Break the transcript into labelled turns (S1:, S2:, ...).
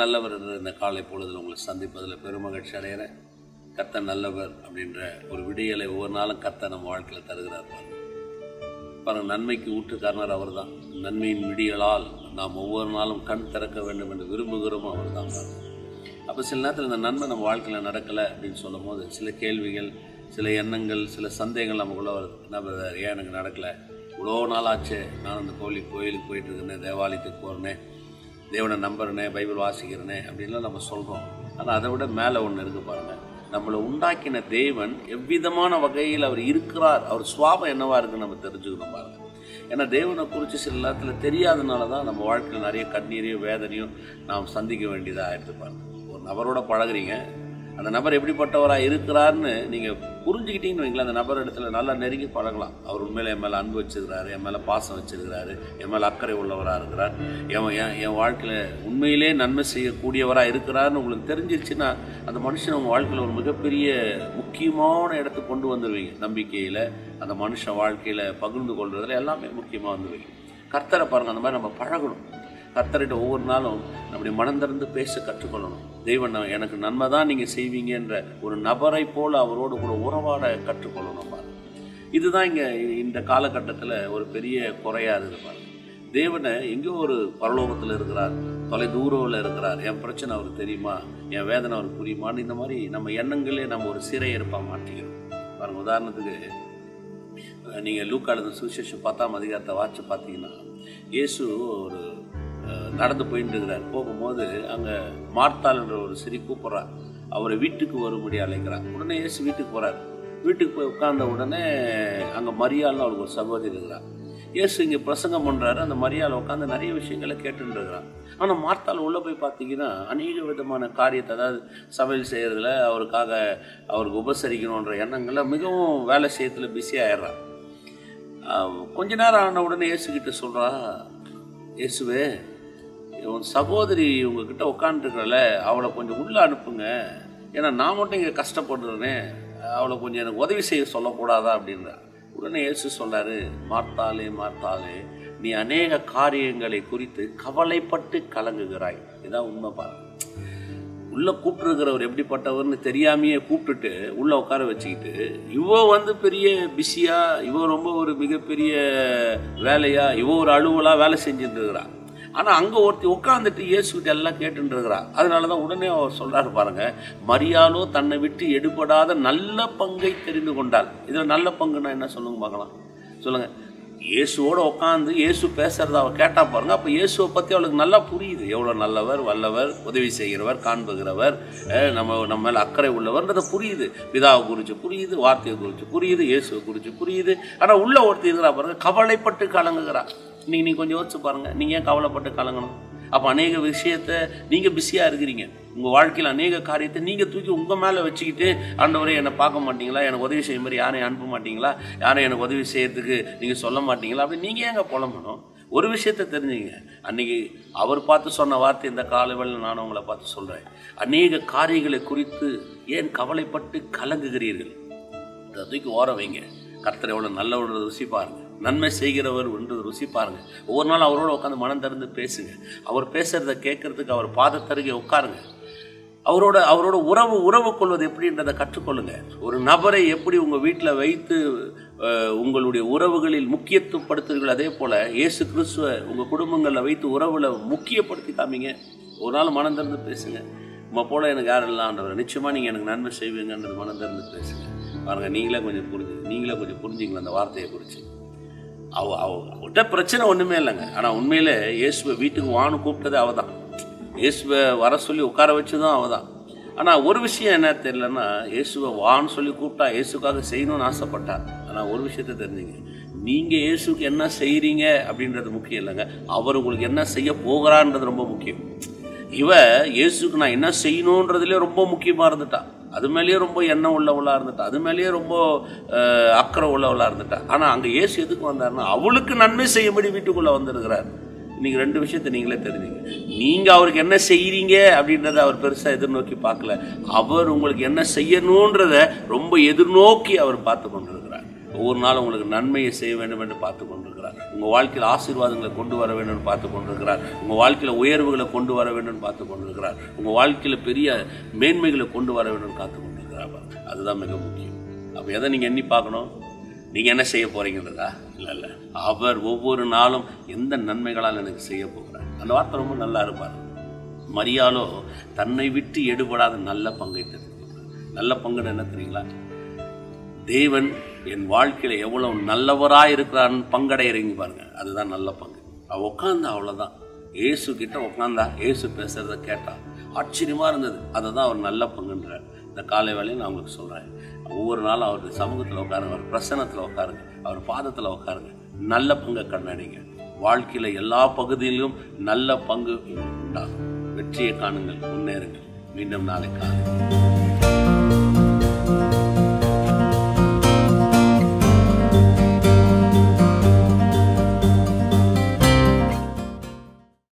S1: நல்லவர் என்ற இந்த காலை பொழுதில் உங்களை சந்திப்பதில் பெருமகிழ்ச்சி அடைகிறேன் கர்த்தர் நல்லவர் அப்படின்ற ஒரு விடியலை ஒவ்வொரு நாளும் கர்த்தர் நம்ம வாழ்க்கையில் தருகிறார் பாருங்க பாருங்க நன்மைக்கு ஊற்றுக்காரனர் அவர் தான் நன்மையின் விடியலால் நாம் ஒவ்வொரு நாளும் கண் திறக்க வேண்டும் என்று விரும்புகிறோமோ அவர் தான் பாருங்க அப்போ சில நேரத்தில் இந்த நன்மை நம்ம வாழ்க்கையில் நடக்கலை அப்படின்னு சொல்லும் போது சில கேள்விகள் சில எண்ணங்கள் சில சந்தேகங்கள் நமக்குள்ள வருது என்ன brother, ஏன் எனக்கு நடக்கலை இவ்வளோ நாள் ஆச்சு நான் அந்த கோயிலுக்கு கோயிலுக்கு போயிட்டு இருக்கேனே தேவாலயத்துக்கு போகிறேனே தேவனை நம்புறனே பைபிள் வாசிக்கிறனே அப்படின்லாம் நம்ம சொல்கிறோம் ஆனால் அதை விட மேலே ஒன்று இருக்கு பாருங்க நம்மளை உண்டாக்கின தேவன் எவ்விதமான வகையில் அவர் இருக்கிறார் அவர் சுவாபம் என்னவா இருக்குன்னு நம்ம தெரிஞ்சுக்கணும் பாருங்க ஏன்னா தேவனை குறித்து சில நேரத்தில் தெரியாதனால தான் நம்ம வாழ்க்கையில் நிறைய கண்ணீரையும் வேதனையும் நாம் சந்திக்க வேண்டியதாக ஆயிடுது பாருங்க ஒரு நபரோட பழகுறீங்க அந்த நபர் எப்படிப்பட்டவராக இருக்கிறாருன்னு நீங்கள் புரிஞ்சுக்கிட்டீங்கன்னு வைங்களேன் அந்த நபர் இடத்துல நல்லா நெருங்கி பழகலாம் அவர் உண்மையில என் மேலே அன்பு வச்சிருக்கிறாரு என் மேலே பாசம் வச்சிருக்கிறாரு என் மேலே அக்கறை உள்ளவராக இருக்கிறார் என் என் என் வாழ்க்கையில் உண்மையிலே நன்மை செய்யக்கூடியவராக இருக்கிறாருன்னு உங்களுக்கு தெரிஞ்சிருச்சுன்னா அந்த மனுஷன் உங்கள் வாழ்க்கையில் ஒரு மிகப்பெரிய முக்கியமான இடத்துக்கு கொண்டு வந்துடுவீங்க நம்பிக்கையில் அந்த மனுஷன் வாழ்க்கையில் பகிர்ந்து கொள்றதுல எல்லாமே முக்கியமாக வந்துடுவீங்க கர்த்தரை பாருங்கள் அந்த மாதிரி நம்ம பழகணும் கர்த்தர்கிட்ட ஒவ்வொரு நாளும் நம்முடைய மனம் திறந்து பேச கற்றுக்கொள்ளணும் தெய்வன் நான் எனக்கு நன்மை தான் நீங்கள் செய்வீங்கன்ற ஒரு நபரை போல அவரோடு கூட உறவாட கற்றுக்கொள்ளணும் பாருங்க இதுதான் இங்கே இந்த காலகட்டத்தில் ஒரு பெரிய குறையா இருக்குது பாருங்க தேவனை எங்கேயோ ஒரு பரலோகத்தில் இருக்கிறார் தொலை தூரவில் இருக்கிறார் என் பிரச்சனை அவருக்கு தெரியுமா என் வேதனை அவருக்கு புரியுமான்னு இந்த மாதிரி நம்ம எண்ணங்களே நம்ம ஒரு சிறையிருப்பாக மாற்றிக்கிறோம் பாருங்க உதாரணத்துக்கு நீங்கள் லூக்காளது சுவிசேஷம் பத்தாம் அதிகாரத்தை வாட்சி பார்த்தீங்கன்னா இயேசு ஒரு அஹ், நடந்து போயிட்டு இருக்கிறார் போகும்போது அங்கே மார்த்தாள்ன்ற ஒரு சிறி கூப்பிட்றார் அவரை வீட்டுக்கு வரும்படி அழைக்கிறார் உடனே இயேசு வீட்டுக்கு போகிறார் வீட்டுக்கு போய் உட்கார்ந்த உடனே அங்கே மரியாள்னு அவருக்கு ஒரு சகோதரி இருக்கிறார் இயேசு இங்கே பிரசங்கம் பண்ணுறாரு அந்த மரியாதை உட்காந்து நிறைய விஷயங்களை கேட்டுட்டு இருக்கிறான் ஆனால் மார்த்தாள் உள்ளே போய் பார்த்தீங்கன்னா அநேக விதமான காரியத்தை அதாவது சமையல் செய்கிறதுல அவருக்காக அவருக்கு உபசரிக்கணுன்ற எண்ணங்களை மிகவும் வேலை செய்யறதுல பிஸி ஆயிடுறான் ஆஹ் கொஞ்ச நேரம் ஆன உடனே இயேசுகிட்ட சொல்கிறா இயேசுவே உன் சகோதரி உங்ககிட்ட உட்காந்துருக்கல அவளை கொஞ்சம் உள்ளே அனுப்புங்க ஏன்னா நான் மட்டும் இங்கே கஷ்டப்படுறேனே அவளை கொஞ்சம் எனக்கு உதவி செய்ய சொல்லக்கூடாதா அப்படின்றா உடனே இயேசு சொன்னாரு மார்த்தாலே மார்த்தாலே நீ அநேக காரியங்களை குறித்து கவலைப்பட்டு கலங்குகிறாய் இதான் உண்மை பாரு உள்ள கூப்பிட்டுருக்கிறவர் எப்படிப்பட்டவர்னு தெரியாமையே கூப்பிட்டுட்டு உள்ள உட்கார வச்சுக்கிட்டு இவ வந்து பெரிய பிஸியா இவ ரொம்ப ஒரு மிகப்பெரிய வேலையா இவ ஒரு அலுவலா வேலை செஞ்சுட்டு இருக்கிறா ஆனா அங்க ஒருத்தி உட்காந்துட்டு இயேசுகிட்ட எல்லாம் கேட்டுட்டு இருக்கிறா அதனாலதான் உடனே அவர் சொல்றாரு பாருங்க மரியாலோ தன்னை விட்டு எடுபடாத நல்ல பங்கை தெரிந்து கொண்டாள் இதுல நல்ல பங்குன்னா என்ன சொல்லுங்க பார்க்கலாம் சொல்லுங்க இயேசுவோட உட்காந்து இயேசு பேசுறத அவ கேட்டா பாருங்க அப்ப இயேசுவை பத்தி அவளுக்கு நல்லா புரியுது எவ்வளவு நல்லவர் வல்லவர் உதவி செய்கிறவர் காண்புகிறவர் அஹ் நம்ம நம்ம மேல அக்கறை உள்ளவர்ன்றத புரியுது பிதாவை குறிச்சு புரியுது வார்த்தையை குறிச்சு புரியுது இயேசுவை குறிச்சு புரியுது ஆனா உள்ள ஒருத்தி இருக்கிறா பாருங்க கவலைப்பட்டு கலங்குகிறா நீங்க நீங்க கொஞ்சம் யோசிச்சு பாருங்க நீங்க ஏன் கவலைப்பட்டு கலங்கணும் அப்ப அநேக விஷயத்த நீங்க பிஸியா இருக்கிறீங்க உங்க வாழ்க்கையில் அநேக காரியத்தை நீங்க தூக்கி உங்க மேல வச்சுக்கிட்டு ஆண்டவரே என்னை பார்க்க மாட்டீங்களா எனக்கு உதவி செய்ய மாதிரி யாரையும் அனுப்ப மாட்டீங்களா யாரையும் எனக்கு உதவி செய்யறதுக்கு நீங்க சொல்ல மாட்டீங்களா அப்படி நீங்க ஏங்க புலம்பணும் ஒரு விஷயத்த தெரிஞ்சுங்க அன்னைக்கு அவர் பார்த்து சொன்ன வார்த்தை இந்த காலவெளியில் நான் உங்களை பார்த்து சொல்றேன் அநேக காரியங்களை குறித்து ஏன் கவலைப்பட்டு கலங்குகிறீர்கள் அதை தூக்கி ஓர வைங்க கர்த்தர் எவ்வளோ நல்லவர் ருசி பாருங்க நன்மை செய்கிறவர் என்று ருசி பாருங்க ஒவ்வொரு நாள் அவரோட உட்காந்து மனம் திறந்து பேசுங்க அவர் பேசுறத கேட்கறதுக்கு அவர் பாதத்தருகே உட்காருங்க அவரோட அவரோட உறவு உறவு கொள்வது எப்படின்றதை கற்றுக்கொள்ளுங்க ஒரு நபரை எப்படி உங்க வீட்டில் வைத்து அஹ், உங்களுடைய உறவுகளில் முக்கியத்துவப்படுத்துறீர்கள் அதே போல இயேசு கிறிஸ்துவ உங்க குடும்பங்களில் வைத்து உறவுல முக்கியப்படுத்தி காமிங்க ஒரு நாள் மனம் திறந்து பேசுங்க உங்க போல எனக்கு யாரும் இல்லாண்டவர் நிச்சயமா நீங்க எனக்கு நன்மை செய்வீங்கன்றது மனம் திறந்து பேசுங்க பாருங்க நீங்களே கொஞ்சம் புரிஞ்சு நீங்களே கொஞ்சம் புரிஞ்சுங்களா அந்த வார்த்தையை குறித்து அவ அவ அவட்ட பிரச்சனை ஒண்ணுமே இல்லைங்க ஆனா உண்மையில இயேசுவை வீட்டுக்கு வான்னு கூப்பிட்டது அவ தான் இயேசுவை வர சொல்லி உட்கார வச்சதும் அவ தான் ஆனா ஒரு விஷயம் என்ன தெரியலன்னா இயேசுவை வான்னு சொல்லி கூப்பிட்டா இயேசுக்காக செய்யணும்னு ஆசைப்பட்டா ஆனா ஒரு விஷயத்த தெரிஞ்சுங்க நீங்க இயேசுக்கு என்ன செய்றீங்க அப்படின்றது முக்கியம் இல்லைங்க அவர் உங்களுக்கு என்ன செய்ய போகிறான்றது ரொம்ப முக்கியம் இவ இயேசுக்கு நான் என்ன செய்யணுன்றதுலயே ரொம்ப முக்கியமா இருந்துட்டா அது மேலேயே ரொம்ப எண்ணம் உள்ளவளா இருந்துட்டா அது மேலேயே ரொம்ப அஹ், அக்கறை உள்ளவளா இருந்துட்டா ஆனா அங்க இயேசு எதுக்கு வந்தாருன்னா அவளுக்கு நன்மை செய்யும்படி வீட்டுக்குள்ள வந்திருக்கிறார் நீங்க ரெண்டு விஷயத்தை நீங்களே தெரிஞ்சுங்க நீங்க அவருக்கு என்ன செய்றீங்க அப்படின்றத அவர் பெருசா எதிர்நோக்கி பார்க்கல அவர் உங்களுக்கு என்ன செய்யணுன்றத ரொம்ப எதிர்நோக்கி அவர் பார்த்து கொண்டிருக்கிறார் ஒவ்வொரு நாளும் உங்களுக்கு நன்மையை செய்ய வேண்டும் என்று பார்த்து கொண்டிருக்கிறார் உங்கள் வாழ்க்கையில் ஆசீர்வாதங்களை கொண்டு வர வேண்டும் என்று பார்த்து கொண்டிருக்கிறார் உங்கள் வாழ்க்கையில் உயர்வுகளை கொண்டு வர வேண்டும் என்று பார்த்து கொண்டிருக்கிறார் உங்கள் வாழ்க்கையில் பெரிய மேன்மைகளை கொண்டு வர வேண்டும் என்று காத்து கொண்டிருக்கிறார் பாருங்க. அதுதான் மிக முக்கியம் அப்போ எதை நீங்கள் எண்ணி பார்க்கணும் நீங்கள் என்ன செய்ய போறீங்கன்றதா இல்லை இல்லை அவர் ஒவ்வொரு நாளும் எந்த நன்மைகளால் எனக்கு செய்ய போகிறார் அந்த வார்த்தை ரொம்ப நல்லா இருப்பார் மரியாலோ தன்னை விட்டு எடுபடாத நல்ல பங்கை தெரிஞ்சுக்கிறார் நல்ல பங்குன்னு என்ன தெரியுங்களா தேவன் என் வாழ்க்கையில எவ்வளவு நல்லவரா இருக்கிறான்னு பங்கடையிறங்கி பாருங்க அதுதான் நல்ல பங்கு அவ உட்காந்தா அவ்வளவுதான் ஏசு கிட்ட உட்காந்தா ஏசு பேசுறத கேட்டா ஆச்சரியமா இருந்தது அதை தான் அவர் நல்ல பங்குன்றார் இந்த காலை வேலையும் நான் உங்களுக்கு சொல்றேன் ஒவ்வொரு நாளும் அவருடைய சமூகத்தில் உட்காருங்க அவர் பிரசனத்தில் உட்காருங்க அவர் பாதத்தில் உட்காருங்க நல்ல பங்கை கண்ணடிங்க வாழ்க்கையில எல்லா பகுதியிலும் நல்ல பங்கு உண்டாகும் வெற்றியை காணுங்கள் முன்னேறுங்கள் மீண்டும் நாளை காணுங்கள்